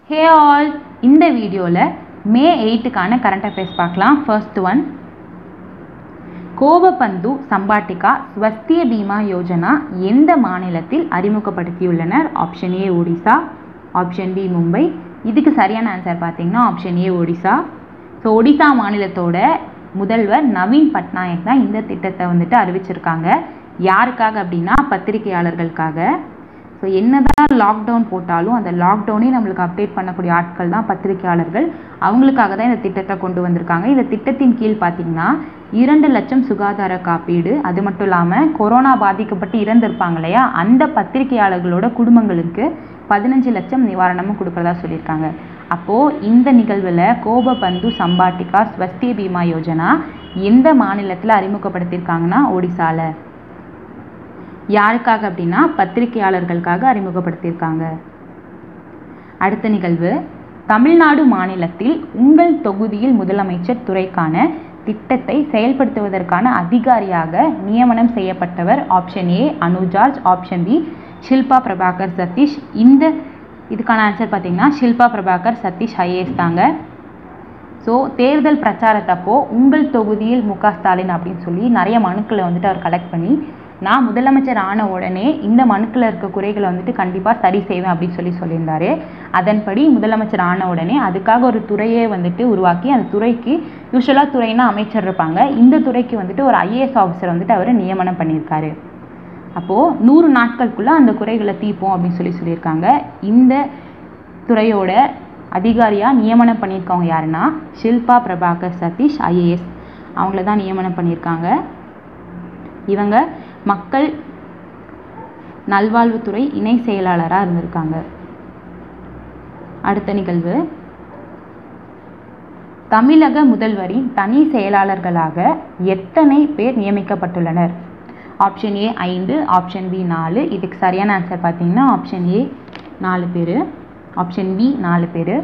ஹே all இந்த வீடியோவில் May எயிட்டுக்கான கரண்ட் அஃபேர்ஸ் பார்க்கலாம் ஃபர்ஸ்ட் ஒன் கோவபந்து சம்பாட்டிகா ஸ்வஸ்திய பீமா யோஜனா எந்த மாநிலத்தில் அறிமுகப்படுத்தியுள்ளனர் option A Odisha option B Mumbai இதுக்கு சரியான ஆன்சர் பார்த்தீங்கன்னா option A Odisha so Odisha மாநிலத்தோட முதல்வர் நவீன் பட்நாயக் தான் இந்த திட்டத்தை வந்துட்டு அறிவிச்சிருக்காங்க யாருக்காக அப்படின்னா பத்திரிகையாளர்களுக்காக ஸோ என்னதான் லாக்டவுன் போட்டாலும் அந்த லாக்டவுனே நம்மளுக்கு அப்டேட் பண்ணக்கூடிய ஆட்கள் தான் பத்திரிகையாளர்கள் அவங்களுக்காக தான் இந்த திட்டத்தை கொண்டு வந்திருக்காங்க இந்த திட்டத்தின் கீழ் பார்த்தீங்கன்னா இரண்டு லட்சம் சுகாதார காப்பீடு அது மட்டும் இல்லாமல் கொரோனா பாதிக்கப்பட்டு இறந்திருப்பாங்க இல்லையா அந்த பத்திரிகையாளர்களோட குடும்பங்களுக்கு பதினஞ்சு லட்சம் நிவாரணமும் கொடுக்குறதா சொல்லியிருக்காங்க அப்போது இந்த நிகழ்வில் கோபபந்து சம்பாட்டிகா ஸ்வஸ்திய பீமா யோஜனா எந்த மாநிலத்தில் அறிமுகப்படுத்தியிருக்காங்கன்னா ஒடிசால யாருக்காக அப்படின்னா பத்திரிகையாளர்களுக்காக அறிமுகப்படுத்தியிருக்காங்க அடுத்த நிகழ்வு தமிழ்நாடு மாநிலத்தில் உங்கள் தொகுதியில் முதலமைச்சர் துறைக்கான திட்டத்தை செயல்படுத்துவதற்கான அதிகாரியாக நியமனம் செய்யப்பட்டவர் option A Anu George option B Shilpa Prabhakar Satish இந்த இதுக்கான ஆன்சர் பார்த்தீங்கன்னா ஷில்பா பிரபாகர் சதீஷ் ஐஏஎஸ் தாங்க ஸோ தேர்தல் பிரச்சாரத்தப்போ உங்கள் தொகுதியில் மு க ஸ்டாலின் அப்படின்னு சொல்லி நிறைய மனுக்களை வந்துட்டு அவர் கலெக்ட் பண்ணி நான் முதலமைச்சர் ஆன உடனே இந்த மனுக்களில் இருக்க குறைகளை வந்துட்டு கண்டிப்பாக சரி செய்வேன் அப்படின்னு சொல்லி சொல்லியிருந்தாரு அதன்படி முதலமைச்சர் ஆன உடனே அதுக்காக ஒரு துறையே வந்துட்டு உருவாக்கி அந்த துறைக்கு யூஸ்வலாக துறைனா அமைச்சர் இருப்பாங்க இந்த துறைக்கு வந்துட்டு ஒரு ஐஏஎஸ் ஆஃபீஸர் வந்துட்டு அவர் நியமனம் பண்ணியிருக்காரு அப்போது நூறு நாட்களுக்குள்ளே அந்த குறைகளை தீர்ப்போம் அப்படின்னு சொல்லி சொல்லியிருக்காங்க இந்த துறையோட அதிகாரியாக நியமனம் பண்ணியிருக்கவங்க யாருன்னா ஷில்பா பிரபாகர் சதீஷ் ஐஏஎஸ் அவங்கள தான் நியமனம் பண்ணியிருக்காங்க இவங்க மக்கள் நல்வாழ்வுத்துறை இணை செயலாளராக இருந்திருக்காங்க அடுத்த நிகழ்வு தமிழக முதல்வரின் தனி செயலாளர்களாக எத்தனை பேர் நியமிக்கப்பட்டுள்ளனர் ஆப்ஷன் ஏ ஐந்து ஆப்ஷன் பி நாலு இதுக்கு சரியான ஆன்சர் பார்த்தீங்கன்னா ஆப்ஷன் ஏ நாலு பேர் ஆப்ஷன் பி நாலு பேர்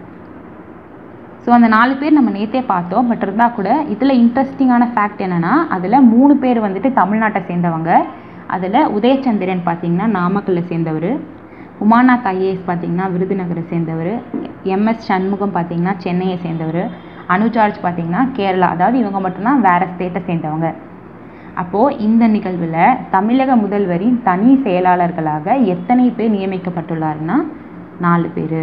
ஸோ அந்த நாலு பேர் நம்ம நேற்றே பார்த்தோம் பட் இருந்தால் கூட இதில் இன்ட்ரெஸ்டிங்கான ஃபேக்ட் என்னென்னா அதில் மூணு பேர் வந்துட்டு தமிழ்நாட்டை சேர்ந்தவங்க அதில் உதயச்சந்திரன் பார்த்தீங்கன்னா நாமக்கல்லில் சேர்ந்தவர் உமாநாத் ஐஏஎஸ் பார்த்தீங்கன்னா விருதுநகரை சேர்ந்தவர் எம்எஸ் சண்முகம் பார்த்தீங்கன்னா சென்னையை சேர்ந்தவர் அனுஜார்ஜ் பார்த்தீங்கன்னா கேரளா அதாவது இவங்க மட்டும்தான் வேறு ஸ்டேட்டை சேர்ந்தவங்க அப்போது இந்த நிகழ்வில் தமிழக முதல்வரின் தனி செயலாளர்களாக எத்தனை பேர் நியமிக்கப்பட்டுள்ளாருன்னா நாலு பேர்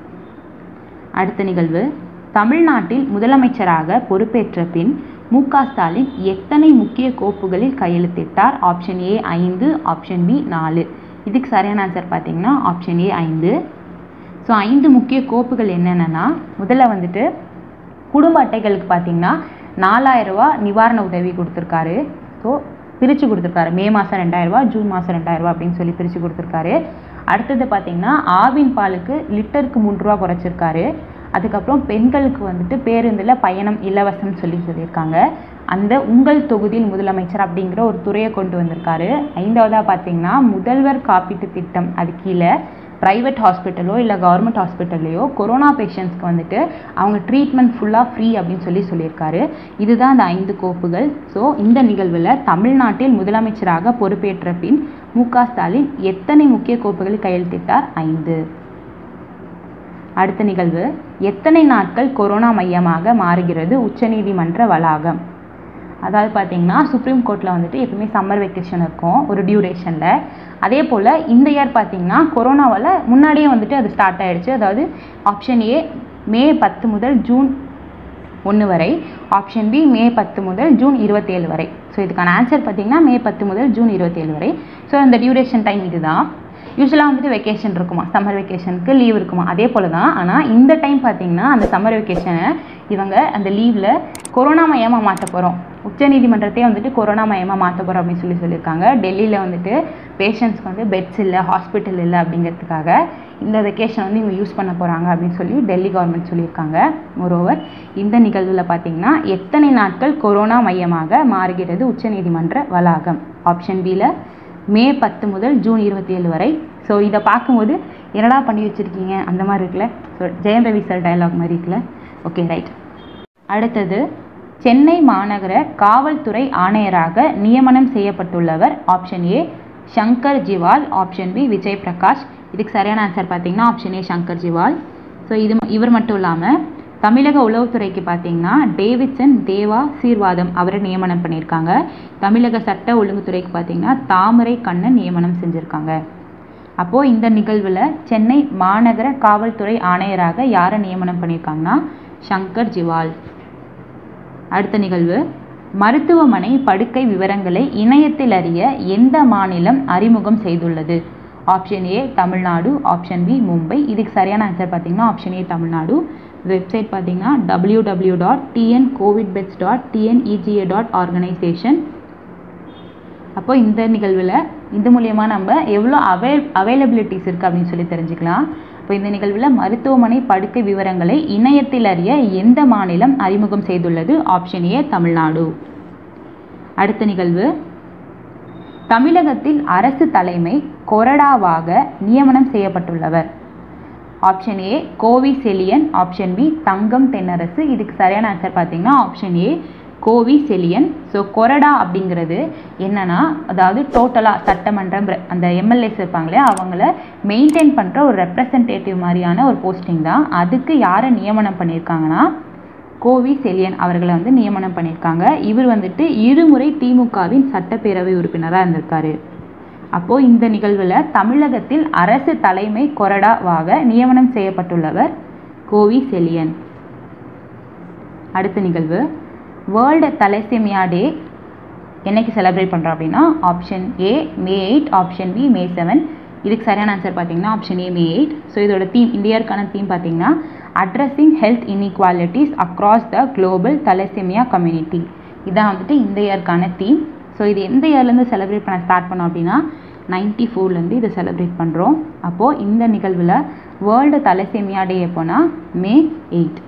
அடுத்த நிகழ்வு தமிழ்நாட்டில் முதலமைச்சராக பொறுப்பேற்ற பின் மு க ஸ்டாலின் எத்தனை முக்கிய கோப்புகளில் கையெழுத்திட்டார் ஆப்ஷன் ஏ ஐந்து ஆப்ஷன் பி நாலு இதுக்கு சரியான ஆன்சர் பார்த்தீங்கன்னா ஆப்ஷன் ஏ ஐந்து ஸோ ஐந்து முக்கிய கோப்புகள் என்னென்னா முதல்ல வந்துட்டு குடும்ப அட்டைகளுக்கு பார்த்தீங்கன்னா நாலாயிரரூவா நிவாரண உதவி கொடுத்துருக்காரு ஸோ பிரித்து கொடுத்துருக்காரு மே மாதம் ரெண்டாயிரரூவா ஜூன் மாதம் ரெண்டாயிரரூவா அப்படின்னு சொல்லி பிரித்து கொடுத்துருக்காரு அடுத்தது பார்த்தீங்கன்னா ஆவின் பாலுக்கு லிட்டருக்கு மூன்று ரூபா குறைச்சிருக்காரு அதுக்கப்புறம் பெண்களுக்கு வந்துட்டு பேருந்தில் பயணம் இலவசம் சொல்லி சொல்லியிருக்காங்க அந்த உங்கள் தொகுதியில் முதலமைச்சர் அப்படிங்கிற ஒரு துறையை கொண்டு வந்திருக்காரு ஐந்தாவதாக பார்த்தீங்கன்னா முதல்வர் காப்பீட்டு திட்டம் அது கீழே ப்ரைவேட் ஹாஸ்பிட்டலோ இல்லை கவர்மெண்ட் ஹாஸ்பிட்டல்லையோ கொரோனா பேஷண்ட்ஸ்க்கு வந்துட்டு அவங்க ட்ரீட்மெண்ட் ஃபுல்லாக ஃப்ரீ அப்படின்னு சொல்லி சொல்லியிருக்காரு இதுதான் அந்த ஐந்து கோப்புகள் ஸோ இந்த நிகழ்வில் தமிழ்நாட்டில் முதலமைச்சராக பொறுப்பேற்ற பின் மு க ஸ்டாலின் எத்தனை முக்கிய கோப்புகளில் கையெழுத்திட்டார் ஐந்து அடுத்த நிகழ்வு எத்தனை நாட்கள் கொரோனா மையமாக மாறுகிறது உச்சநீதிமன்ற வளாகம் அதாவது பார்த்தீங்கன்னா சுப்ரீம் கோர்ட்டில் வந்துட்டு எப்பவுமே சம்மர் வெக்கேஷன் இருக்கும் ஒரு டியூரேஷனில் அதே போல் இந்த இயர் பார்த்தீங்கன்னா கொரோனாவால் முன்னாடியே வந்துட்டு அது ஸ்டார்ட் ஆகிடுச்சு அதாவது ஆப்ஷன் ஏ மே பத்து முதல் ஜூன் ஒன்று வரை ஆப்ஷன் பி மே பத்து முதல் ஜூன் இருபத்தேழு வரை ஸோ இதுக்கான ஆன்சர் பார்த்தீங்கன்னா மே பத்து முதல் ஜூன் இருபத்தேழு வரை ஸோ அந்த டியூரேஷன் டைம் இதுதான் யூஸ்வலாக வந்துட்டு வெக்கேஷன் இருக்குமா சம்மர் வெக்கேஷனுக்கு லீவ் இருக்குமா அதே போல் தான் ஆனால் இந்த டைம் பார்த்தீங்கன்னா அந்த சம்மர் வெக்கேஷனை இவங்க அந்த லீவில் கொரோனா மையமாக மாற்ற போகிறோம் உச்சநீதிமன்றத்தையே வந்துட்டு கொரோனா மையமாக மாற்ற போகிறோம் அப்படின்னு சொல்லி சொல்லியிருக்காங்க டெல்லியில் வந்துட்டு பேஷண்ட்ஸ்க்கு வந்து பெட்ஸ் இல்லை ஹாஸ்பிட்டல் இல்லை அப்படிங்கிறதுக்காக இந்த வெக்கேஷன் வந்து இவங்க யூஸ் பண்ண போகிறாங்க அப்படின்னு சொல்லி டெல்லி கவர்மெண்ட் சொல்லியிருக்காங்க மோரோவர் இந்த நிகழ்வில் பார்த்தீங்கன்னா எத்தனை நாட்கள் கொரோனா மையமாக மாறுகிறது உச்சநீதிமன்ற வளாகம் ஆப்ஷன் பியில் மே பத்து முதல் ஜூன் இருபத்தி ஏழு வரை ஸோ இதை பார்க்கும்போது என்னடா பண்ணி வச்சுருக்கீங்க அந்த மாதிரி இருக்குல்ல so Jayam Ravi sir dialogue மாதிரி இருக்குல்ல ஓகே ரைட் அடுத்தது சென்னை மாநகர காவல்துறை ஆணையராக நியமனம் செய்யப்பட்டுள்ளவர் option A Shankar Jiwal option B Vijay Prakash இதுக்கு சரியான ஆன்சர் பார்த்தீங்கன்னா option A Shankar Jiwal so இது இவர் மட்டும் இல்லாமல் தமிழக உளவுத்துறைக்கு பார்த்தீங்கன்னா டேவிட்சன் தேவா சீர்வாதம் அவரை நியமனம் பண்ணியிருக்காங்க தமிழக சட்ட ஒழுங்குத்துறைக்கு பார்த்தீங்கன்னா தாமரை கண்ணன் நியமனம் செஞ்சுருக்காங்க அப்போது இந்த நிகழ்வில் சென்னை மாநகர காவல்துறை ஆணையராக யாரை நியமனம் பண்ணியிருக்காங்கன்னா சங்கர் ஜிவால் அடுத்த நிகழ்வு மருத்துவமனை படுக்கை விவரங்களை இணையத்தில் அறிய எந்த மாநிலம் அறிமுகம் செய்துள்ளது option A Tamil Nadu option B Mumbai இதுக்கு சரியான ஆன்சர் பார்த்தீங்கன்னா ஆப்ஷன் ஏ தமிழ்நாடு வெப்சைட் பார்த்தீங்கன்னா W W dot TN covid beds dot TNEGA dot organisation அப்போ இந்த நிகழ்வில் இது மூலயமா நம்ம எவ்வளோ அவை அவைலபிலிட்டிஸ் இருக்குது அப்படின்னு சொல்லி தெரிஞ்சுக்கலாம் இப்போ இந்த நிகழ்வில் மருத்துவமனை படுக்கை விவரங்களை இணையத்தில் அறிய எந்த மாநிலம் அறிமுகம் செய்துள்ளது ஆப்ஷன் ஏ தமிழ்நாடு அடுத்த நிகழ்வு தமிழகத்தில் அரசு தலைமை கொறடாவாக நியமனம் செய்யப்பட்டுள்ளவர் option A Kovi Chezhiyan option B Thangam Thennarasu இதுக்கு சரியான ஆன்சர் பார்த்தீங்கன்னா ஆப்ஷன் ஏ கோவி செலியன் ஸோ கொறடா அப்படிங்கிறது என்னன்னா அதாவது டோட்டலாக சட்டமன்றம் re- அந்த எம்எல்ஏஸ் இருப்பாங்களே அவங்கள மெயின்டைன் பண்ணுற ஒரு ரெப்ரசன்டேட்டிவ் மாதிரியான ஒரு போஸ்டிங் தான் அதுக்கு யாரை நியமனம் பண்ணியிருக்காங்கன்னா கோவி செலியன் அவர்களை வந்து நியமனம் பண்ணியிருக்காங்க இவர் வந்துட்டு இருமுறை திமுகவின் சட்டப்பேரவை உறுப்பினராக இருந்திருக்காரு அப்போது இந்த நிகழ்வில் தமிழகத்தில் அரசு தலைமை கொறடாவாக நியமனம் செய்யப்பட்டுள்ளவர் கோவி செலியன் அடுத்த நிகழ்வு வேர்ல்டு தலசேமியா டே என்னைக்கு செலிப்ரேட் பண்ணுறோம் அப்படின்னா option A May eight option B May seven இதுக்கு சரியான ஆன்சர் பார்த்தீங்கன்னா option A May eight so இதோட தீம் இந்தியாவுக்கான தீம் பார்த்தீங்கன்னா addressing health inequalities across the global thalassemia community இதான் வந்துட்டு இந்த இயர்க்கான தீம் ஸோ இது எந்த இயர்லேருந்து செலிப்ரேட் பண்ண ஸ்டார்ட் பண்ணோம் அப்படின்னா நைன்டி ஃபோர்லேருந்து இதை செலிப்ரேட் பண்ணுறோம் அப்போது இந்த நிகழ்வில் வேர்ல்டு தலசேமியா டே எப்போனா மே எயிட்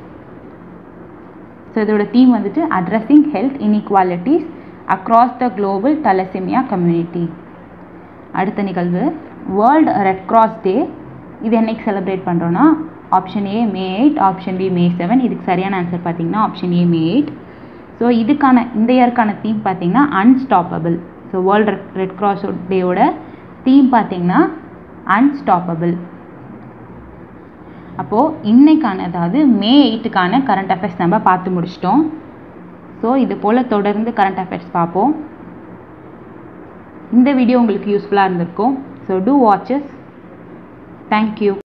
ஸோ இதோட தீம் வந்துட்டு addressing health inequalities across the global thalassemia community அடுத்த நிகழ்வு வேர்ல்டு ரெட் கிராஸ் டே இது என்னைக்கு செலிப்ரேட் பண்ணுறோன்னா option A May eight option B May seven இதுக்கு சரியான ஆன்சர் பார்த்தீங்கன்னா option A May eight so இதுக்கான இந்த இயர்க்கான தீம் பார்த்தீங்கன்னா unstoppable so world red cross டேயோட தீம் பார்த்தீங்கன்னா அன்ஸ்டாப்பபிள் அப்போது இன்னைக்கான அதாவது மே எயிட்டுக்கான கரண்ட் அஃபேர்ஸ் நம்ம பார்த்து முடிச்சிட்டோம் ஸோ இது போல் தொடர்ந்து கரண்ட் அஃபேர்ஸ் பார்ப்போம் இந்த வீடியோ உங்களுக்கு யூஸ்ஃபுல்லாக இருந்திருக்கும் ஸோ டூ வாட்சஸ் தேங்க்யூ